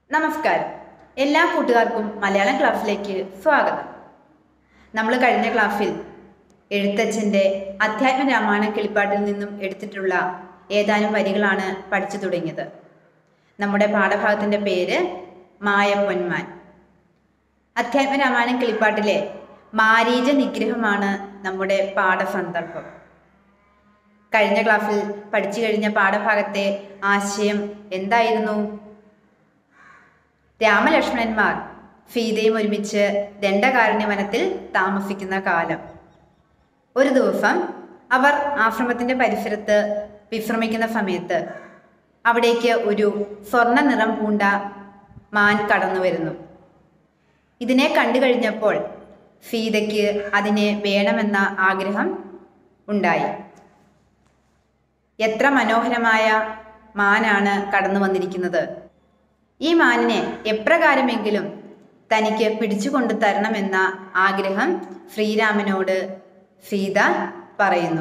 നമസ്കാരം എല്ലാ കൂട്ടുകാർക്കും മലയാളം ക്ലാസ്സിലേക്ക് സ്വാഗതം നമ്മൾ കഴിഞ്ഞ ക്ലാസ്സിൽ എഴുത്തച്ഛൻ്റെ അധ്യാത്മ രാമായണ കിളിപ്പാട്ടിൽ നിന്നും എടുത്തിട്ടുള്ള ഏതാനും വരികളാണ് പഠിച്ചു തുടങ്ങിയത് നമ്മുടെ പാഠഭാഗത്തിൻ്റെ പേര് മായപ്പൊന്മാൻ അധ്യാത്മ രാമായണ കിളിപ്പാട്ടിലെ മാരീച നിഗ്രഹമാണ് നമ്മുടെ പാഠസന്ദർഭം കഴിഞ്ഞ ക്ലാസ്സിൽ പഠിച്ചു കഴിഞ്ഞ പാഠഭാഗത്തെ ആശയം എന്തായിരുന്നു രാമലക്ഷ്മണന്മാർ സീതയും ഒരുമിച്ച് ദണ്ഡകാരണ്യ വനത്തിൽ താമസിക്കുന്ന കാലം ഒരു ദിവസം അവർ ആശ്രമത്തിന്റെ പരിസരത്ത് വിശ്രമിക്കുന്ന സമയത്ത് അവിടേക്ക് ഒരു സ്വർണ്ണ നിറം പൂണ്ട മാൻ കടന്നു വരുന്നു ഇതിനെ കണ്ടു കഴിഞ്ഞപ്പോൾ സീതയ്ക്ക് അതിനെ വേണമെന്ന ആഗ്രഹം ഉണ്ടായി എത്ര മനോഹരമായ മാനാണ് കടന്നു വന്നിരിക്കുന്നത് ഈ മാനിനെ എപ്രകാരമെങ്കിലും തനിക്ക് പിടിച്ചുകൊണ്ടു തരണമെന്ന ആഗ്രഹം ശ്രീരാമനോട് സീത പറയുന്നു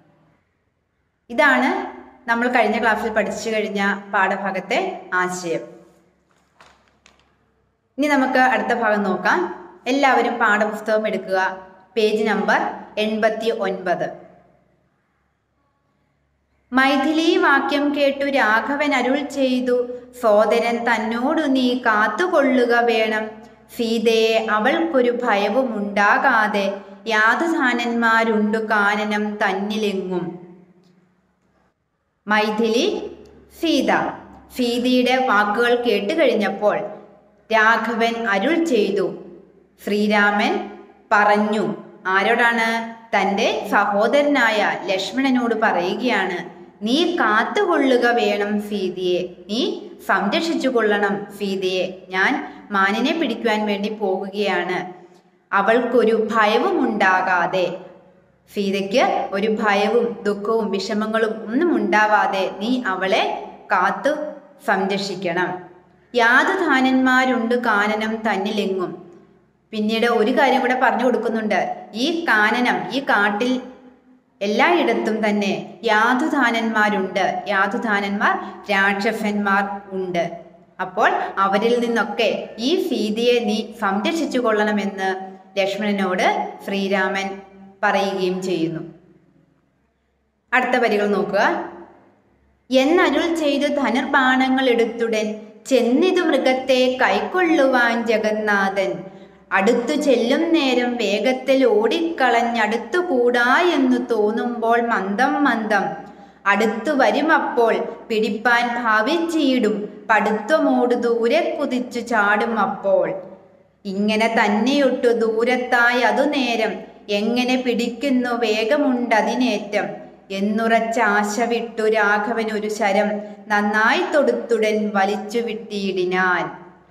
ഇതാണ് നമ്മൾ കഴിഞ്ഞ ക്ലാസ്സിൽ പഠിച്ചു കഴിഞ്ഞ പാഠഭാഗത്തെ ആശയം ഇനി നമുക്ക് അടുത്ത ഭാഗം നോക്കാം എല്ലാവരും പാഠപുസ്തകം എടുക്കുക പേജ് നമ്പർ എൺപത്തി ഒൻപത് മൈഥിലി വാക്യം കേട്ടു രാഘവൻ അരുൾ ചെയ്തു സോദരൻ തന്നോടു നീ കാത്തുകൊള്ളുക വേണം സീതയെ അവൾക്കൊരു ഭയവും ഉണ്ടാകാതെ യാതുധാനന്മാരുണ്ടു കാനനം തന്നിലെങ്ങും മൈഥിലി സീത സീതയുടെ വാക്കുകൾ കേട്ട് കഴിഞ്ഞപ്പോൾ രാഘവൻ അരുൾ ചെയ്തു ശ്രീരാമൻ പറഞ്ഞു ആരോടാണ് തൻ്റെ സഹോദരനായ ലക്ഷ്മണനോട് പറയുകയാണ് നീ കാത്തുകൊള്ളുക വേണം സീതയെ നീ സംരക്ഷിച്ചു കൊള്ളണം സീതയെ ഞാൻ മാനിനെ പിടിക്കുവാൻ വേണ്ടി പോകുകയാണ് അവൾക്കൊരു ഭയവും ഉണ്ടാകാതെ സീതയ്ക്ക് ഒരു ഭയവും ദുഃഖവും വിഷമങ്ങളും ഒന്നും ഉണ്ടാവാതെ നീ അവളെ കാത്തു സംരക്ഷിക്കണം യാതുധാനന്മാരുണ്ട് കാനനം തന്നിലെങ്ങും പിന്നീട് ഒരു കാര്യം കൂടെ പറഞ്ഞു കൊടുക്കുന്നുണ്ട് ഈ കാനനം ഈ കാട്ടിൽ എല്ലായിടത്തും തന്നെ യാതുധാനന്മാരുണ്ട് യാതുധാനന്മാർ രാക്ഷസന്മാർ ഉണ്ട് അപ്പോൾ അവരിൽ നിന്നൊക്കെ ഈ സീതയെ നീ സംരക്ഷിച്ചു കൊള്ളണമെന്ന് ലക്ഷ്മണനോട് ശ്രീരാമൻ പറയുകയും ചെയ്യുന്നു അടുത്ത വരികൾ നോക്കുക എന്നരുൾ ചെയ്തു ധനുർബാണങ്ങൾ എടുത്തുടൻ ചെന്നിതു മൃഗത്തെ കൈക്കൊള്ളുവാൻ ജഗന്നാഥൻ അടുത്തു ചെല്ലും നേരം വേഗത്തിൽ ഓടിക്കളഞ്ഞടുത്തു കൂടാ എന്ന് തോന്നുമ്പോൾ മന്ദം മന്ദം അടുത്തു വരുമപ്പോൾ പിടിപ്പാൻ ഭാവിച്ചിടും പടുത്വമോട് ദൂരെ കുതിച്ചു ചാടും അപ്പോൾ ഇങ്ങനെ തന്നെയൊട്ടു ദൂരത്തായി അതു നേരം എങ്ങനെ പിടിക്കുന്നു വേഗമുണ്ടതിനേറ്റം എന്നുറച്ച ആശ വിട്ടു രാഘവൻ ഒരു ശരം നന്നായി തൊടുത്തുടൻ വലിച്ചു വിട്ടിയിടിനാൻ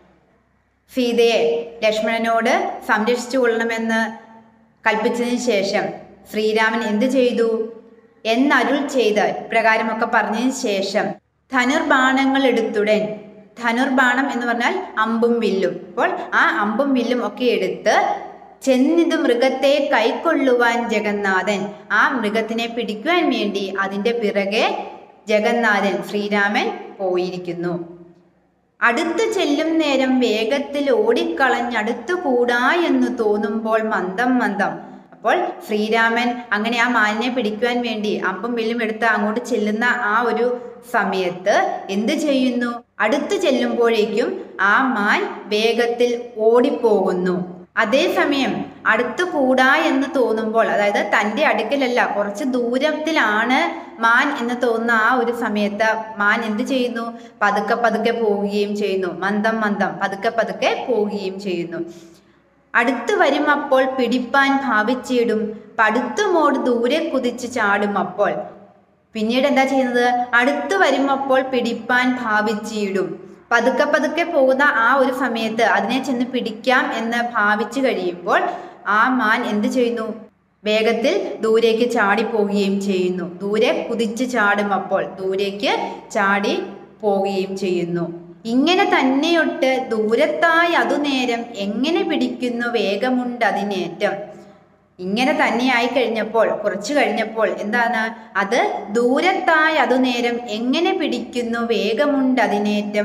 സീതയെ ലക്ഷ്മണനോട് സംരക്ഷിച്ചു കൊള്ളണമെന്ന് കൽപ്പിച്ചതിന് ശേഷം ശ്രീരാമൻ എന്തു ചെയ്തു എന്നരുൾ ചെയ്ത് ഇപ്രകാരമൊക്കെ പറഞ്ഞതിന് ശേഷം ധനുർബാണങ്ങൾ എടുത്തുടൻ ധനുർബാണം എന്ന് പറഞ്ഞാൽ അമ്പും വില്ലും അപ്പോൾ ആ അമ്പും വില്ലും ഒക്കെ എടുത്ത് ചെന്നിത് മൃഗത്തെ കൈക്കൊള്ളുവാൻ ജഗന്നാഥൻ ആ മൃഗത്തിനെ പിടിക്കുവാൻ വേണ്ടി അതിൻ്റെ പിറകെ ജഗന്നാഥൻ ശ്രീരാമൻ പോയിരിക്കുന്നു അടുത്തു ചെല്ലും നേരം വേഗത്തിൽ ഓടിക്കളഞ്ഞടുത്തു കൂടാ എന്ന് തോന്നുമ്പോൾ മന്ദം മന്ദം അപ്പോൾ ശ്രീരാമൻ അങ്ങനെ ആ മാനിനെ പിടിക്കുവാൻ വേണ്ടി അമ്പും വില്ലും എടുത്ത് അങ്ങോട്ട് ചെല്ലുന്ന ആ ഒരു സമയത്ത് എന്ത് ചെയ്യുന്നു അടുത്തു ചെല്ലുമ്പോഴേക്കും ആ മാൻ വേഗത്തിൽ ഓടിപ്പോകുന്നു അതേസമയം അടുത്തു കൂടാ എന്ന് തോന്നുമ്പോൾ അതായത് തൻ്റെ അടുക്കലല്ല കുറച്ച് ദൂരത്തിലാണ് മാൻ എന്ന് തോന്നുന്ന ആ ഒരു സമയത്ത് മാൻ എന്ത് ചെയ്യുന്നു പതുക്കെ പതുക്കെ പോവുകയും ചെയ്യുന്നു മന്ദം മന്ദം പതുക്കെ പതുക്കെ പോവുകയും ചെയ്യുന്നു അടുത്തു വരും അപ്പോൾ പിടിപ്പാൻ ഭാവിച്ചിടും പടുത്തുമോട് ദൂരെ കുതിച്ച് ചാടും അപ്പോൾ പിന്നീട് എന്താ ചെയ്യുന്നത് അടുത്തു വരുമ്പോൾ പിടിപ്പാൻ ഭാവിച്ചിടും പതുക്കെ പതുക്കെ പോകുന്ന ആ ഒരു സമയത്ത് അതിനെ ചെന്ന് പിടിക്കാം എന്ന് ഭാവിച്ചു കഴിയുമ്പോൾ ആ മാൻ എന്ത് ചെയ്യുന്നു വേഗത്തിൽ ദൂരേക്ക് ചാടി പോവുകയും ചെയ്യുന്നു ദൂരെ കുതിച്ച് ചാടും അപ്പോൾ ദൂരേക്ക് ചാടി പോവുകയും ചെയ്യുന്നു ഇങ്ങനെ തന്നെയൊട്ട് ദൂരത്തായി അതു നേരം എങ്ങനെ പിടിക്കുന്നു വേഗമുണ്ട് അതിനേറ്റം ഇങ്ങനെ തന്നെയായി കഴിഞ്ഞപ്പോൾ കുറച്ചു കഴിഞ്ഞപ്പോൾ എന്താണ് അത് ദൂരത്തായി അതു നേരം എങ്ങനെ പിടിക്കുന്നു വേഗമുണ്ട് അതിനേറ്റം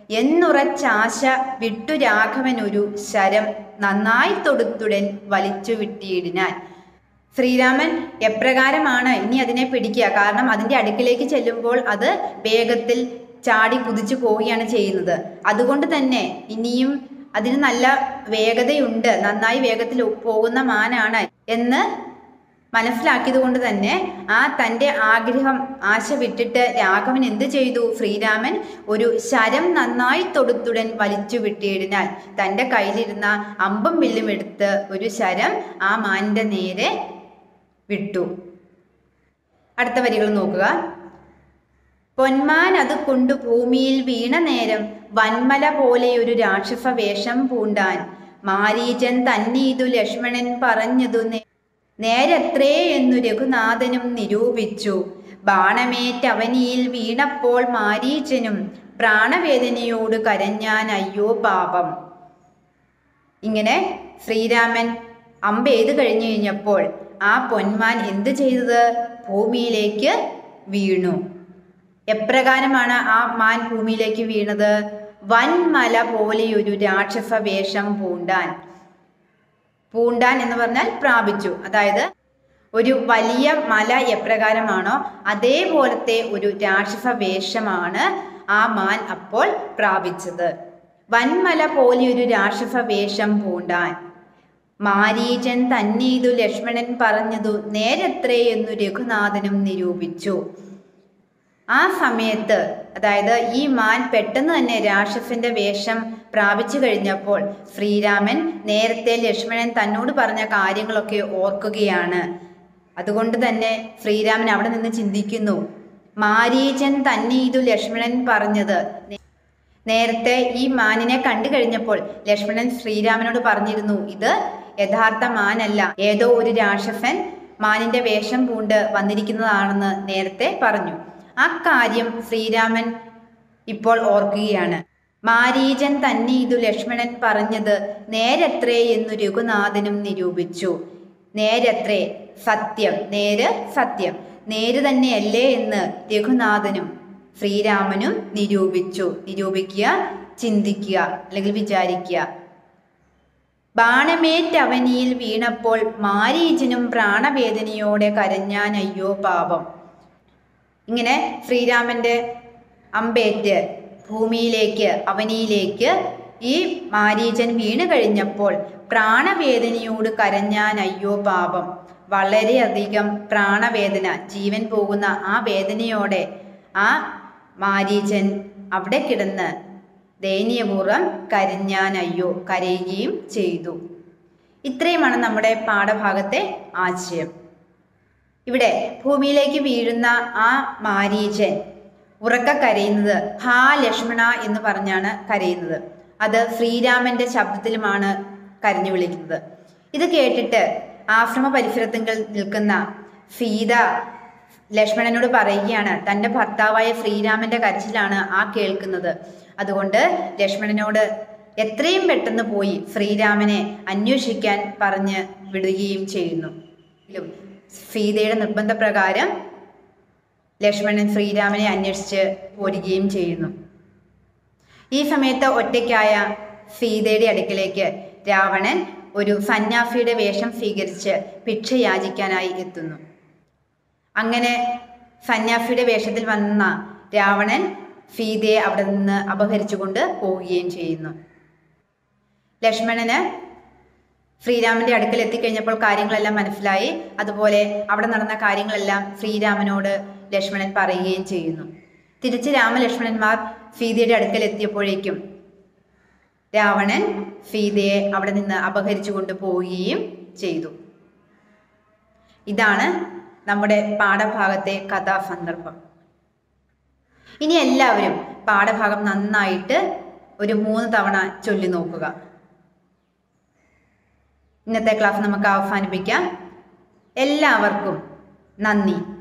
എന്നുറച്ചാശ വിട്ടു രാഘവൻ ഒരു ശരം നന്നായി തൊടുത്തുടൻ വലിച്ചു വിട്ടിയിടിനാൻ ശ്രീരാമൻ എപ്രകാരമാണ് ഇനി അതിനെ പിടിക്കുക കാരണം അതിൻ്റെ അടുക്കിലേക്ക് ചെല്ലുമ്പോൾ അത് വേഗത്തിൽ ചാടി കുതിച്ചു പോവുകയാണ് ചെയ്യുന്നത് അതുകൊണ്ട് തന്നെ ഇനിയും അതിന് നല്ല വേഗതയുണ്ട് നന്നായി വേഗത്തിൽ പോകുന്ന മാനാണ് എന്ന് മനസ്സിലാക്കിയത് കൊണ്ട് തന്നെ ആ തൻ്റെ ആഗ്രഹം ആശ വിട്ടിട്ട് രാഘവൻ എന്ത് ചെയ്തു ശ്രീരാമൻ ഒരു ശരം നന്നായി തൊടുത്തുടൻ വലിച്ചു വിട്ടിയിടിനാൽ തൻ്റെ കയ്യിലിരുന്ന അമ്പും വില്ലും എടുത്ത് ഒരു ശരം ആ മാനിൻ്റെ നേരെ വിട്ടു അടുത്ത വരികൾ നോക്കുക പൊന്മാൻ അത് കൊണ്ടു ഭൂമിയിൽ വീണ നേരം വന്മല പോലെ ഒരു രാക്ഷസ വേഷം പൂണ്ടാൻ മാരീചൻ തന്നീതു ലക്ഷ്മണൻ പറഞ്ഞതു നേ- നേരത്രേ എന്നു രഘുനാഥനും നിരൂപിച്ചു ബാണമേറ്റ് അവനിയിൽ വീണപ്പോൾ മാരീചനും പ്രാണവേദനയോട് കരഞ്ഞാൻ അയ്യോ പാപം ഇങ്ങനെ ശ്രീരാമൻ അമ്പെയ്ത് കഴിഞ്ഞു കഴിഞ്ഞപ്പോൾ ആ പൊന്മാൻ എന്ത് ചെയ്തത് ഭൂമിയിലേക്ക് വീണു എപ്രകാരമാണ് ആ മാൻ ഭൂമിയിലേക്ക് വീണത് വൻമല പോലെയൊരു രാക്ഷസ വേഷം പൂണ്ടാൻ പൂണ്ടാൻ എന്ന് പറഞ്ഞാൽ പ്രാപിച്ചു അതായത് ഒരു വലിയ മല എപ്രകാരമാണോ അതേപോലത്തെ ഒരു രാക്ഷസ വേഷമാണ് ആ മാൻ അപ്പോൾ പ്രാപിച്ചത് വൻമല പോലെയൊരു രാക്ഷസ വേഷം പൂണ്ടാൻ മാരീചൻ തന്നീതു ലക്ഷ്മണൻ പറഞ്ഞതു നേരത്രേ എന്നു രഘുനാഥനും നിരൂപിച്ചു ആ സമയത്ത് അതായത് ഈ മാൻ പെട്ടെന്ന് തന്നെ രാക്ഷസന്റെ വേഷം പ്രാപിച്ചു കഴിഞ്ഞപ്പോൾ ശ്രീരാമൻ നേരത്തെ ലക്ഷ്മണൻ തന്നോട് പറഞ്ഞ കാര്യങ്ങളൊക്കെ ഓർക്കുകയാണ് അതുകൊണ്ട് തന്നെ ശ്രീരാമൻ അവിടെ നിന്ന് ചിന്തിക്കുന്നു മാരീചൻ തന്നെ ഇതു ലക്ഷ്മണൻ പറഞ്ഞത് നേരത്തെ ഈ മാനിനെ കണ്ടു കഴിഞ്ഞപ്പോൾ ലക്ഷ്മണൻ ശ്രീരാമനോട് പറഞ്ഞിരുന്നു ഇത് യഥാർത്ഥ മാനല്ല ഏതോ ഒരു രാക്ഷസൻ മാനിന്റെ വേഷം പൂണ്ട് വന്നിരിക്കുന്നതാണെന്ന് നേരത്തെ പറഞ്ഞു ആ കാര്യം ശ്രീരാമൻ ഇപ്പോൾ ഓർക്കുകയാണ് മാരീചൻ തന്നെ ഇതു ലക്ഷ്മണൻ പറഞ്ഞത് നേരത്രേ എന്നു രഘുനാഥനും നിരൂപിച്ചു നേരത്രേ സത്യം നേര് സത്യം നേര് തന്നെയല്ലേ എന്ന് രഘുനാഥനും ശ്രീരാമനും നിരൂപിച്ചു നിരൂപിക്കുക ചിന്തിക്കുക അല്ലെങ്കിൽ വിചാരിക്കുക ബാണമേറ്റ് അവനിയിൽ വീണപ്പോൾ മാരീചനും പ്രാണവേദനയോടെ കരഞ്ഞാൻ അയ്യോ പാപം ഇങ്ങനെ ശ്രീരാമന്റെ അമ്പേറ്റ് ഭൂമിയിലേക്ക് അവനിയിലേക്ക് ഈ മാരീചൻ വീണു കഴിഞ്ഞപ്പോൾ പ്രാണവേദനയോട് കരഞ്ഞാൻ അയ്യോ പാപം വളരെയധികം പ്രാണവേദന ജീവൻ പോകുന്ന ആ വേദനയോടെ ആ മാരീചൻ അവിടെ കിടന്ന് ദയനീയപൂർവ്വം കരഞ്ഞാൻ അയ്യോ കരയുകയും ചെയ്തു ഇത്രയുമാണ് നമ്മുടെ പാഠഭാഗത്തെ ആശയം ഇവിടെ ഭൂമിയിലേക്ക് വീഴുന്ന ആ മാരീചൻ ഉറക്ക കരയുന്നത് ഹാ ലക്ഷ്മണ എന്ന് പറഞ്ഞാണ് കരയുന്നത് അത് ശ്രീരാമന്റെ ശബ്ദത്തിലുമാണ് കരഞ്ഞു വിളിക്കുന്നത് ഇത് കേട്ടിട്ട് ആശ്രമ പരിസരത്തുകൾ നിൽക്കുന്ന സീത ലക്ഷ്മണനോട് പറയുകയാണ് തൻ്റെ ഭർത്താവായ ശ്രീരാമന്റെ കരച്ചിലാണ് ആ കേൾക്കുന്നത് അതുകൊണ്ട് ലക്ഷ്മണനോട് എത്രയും പെട്ടെന്ന് പോയി ശ്രീരാമനെ അന്വേഷിക്കാൻ പറഞ്ഞ് വിടുകയും ചെയ്യുന്നു എങ്കിലും സീതയുടെ നിർബന്ധപ്രകാരം ലക്ഷ്മണൻ ശ്രീരാമനെ അന്വേഷിച്ച് പോരുകയും ചെയ്യുന്നു ഈ സമയത്ത് ഒറ്റയ്ക്കായ സീതയുടെ അടുക്കിലേക്ക് രാവണൻ ഒരു സന്യാസിയുടെ വേഷം സ്വീകരിച്ച് ഭിക്ഷ യാചിക്കാനായി എത്തുന്നു അങ്ങനെ സന്യാസിയുടെ വേഷത്തിൽ വന്ന രാവണൻ സീതയെ അവിടെ നിന്ന് അപഹരിച്ചുകൊണ്ട് പോവുകയും ചെയ്യുന്നു ലക്ഷ്മണന് ശ്രീരാമന്റെ അടുക്കൽ എത്തിക്കഴിഞ്ഞപ്പോൾ കാര്യങ്ങളെല്ലാം മനസ്സിലായി അതുപോലെ അവിടെ നടന്ന കാര്യങ്ങളെല്ലാം ശ്രീരാമനോട് ലക്ഷ്മണൻ പറയുകയും ചെയ്യുന്നു തിരിച്ച് രാമലക്ഷ്മണന്മാർ സീതയുടെ അടുക്കൽ എത്തിയപ്പോഴേക്കും രാവണൻ സീതയെ അവിടെ നിന്ന് അപഹരിച്ചു കൊണ്ടുപോവുകയും ചെയ്തു ഇതാണ് നമ്മുടെ പാഠഭാഗത്തെ കഥാസന്ദർഭം ഇനി എല്ലാവരും പാഠഭാഗം നന്നായിട്ട് ഒരു മൂന്ന് തവണ ചൊല്ലി നോക്കുക ഇന്നത്തെ ക്ലാസ് നമുക്ക് അവസാനിപ്പിക്കാം എല്ലാവർക്കും നന്ദി